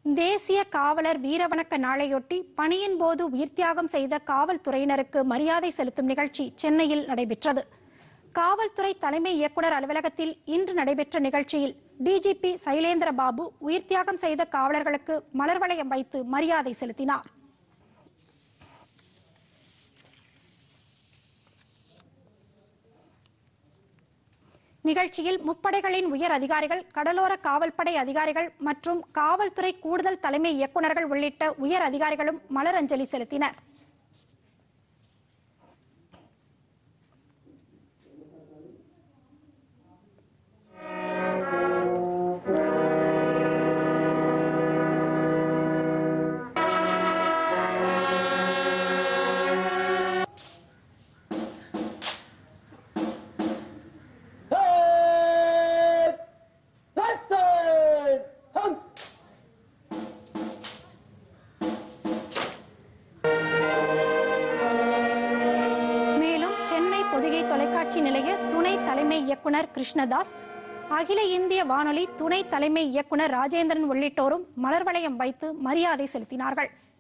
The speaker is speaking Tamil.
தேசிய காவலர் வீரவணக்க நாளையொட்டி பணியின் போது உயிர்த்தியாகம் செய்த காவல்துறையினருக்கு மரியாதை செலுத்தும் நிகழ்ச்சி சென்னையில் நடைபெற்றது காவல்துறை தலைமை இயக்குனர் அலுவலகத்தில் இன்று நடைபெற்ற நிகழ்ச்சியில் டிஜிபி சைலேந்திர பாபு உயிர்த்தியாகம் செய்த காவலர்களுக்கு மலர் வளையம் வைத்து மரியாதை செலுத்தினார் நிகழ்ச்சியில் முப்படைகளின் உயர் அதிகாரிகள் கடலோர காவல்படை அதிகாரிகள் மற்றும் காவல்துறை கூடுதல் தலைமை இயக்குநர்கள் உள்ளிட்ட உயர் அதிகாரிகளும் மலரஞ்சலி செலுத்தினர் Hey! Western! Hum! மேலும் சென்னை பொதிகை தொலைக்காட்சி நிலைய துணை தலைமை இயக்குனர் கிருஷ்ணதாஸ் அகில இந்திய வானொலி துணை தலைமை இயக்குனர் ராஜேந்திரன் உள்ளிட்டோரும் மலர் வளையம் வைத்து மரியாதை செலுத்தினார்கள்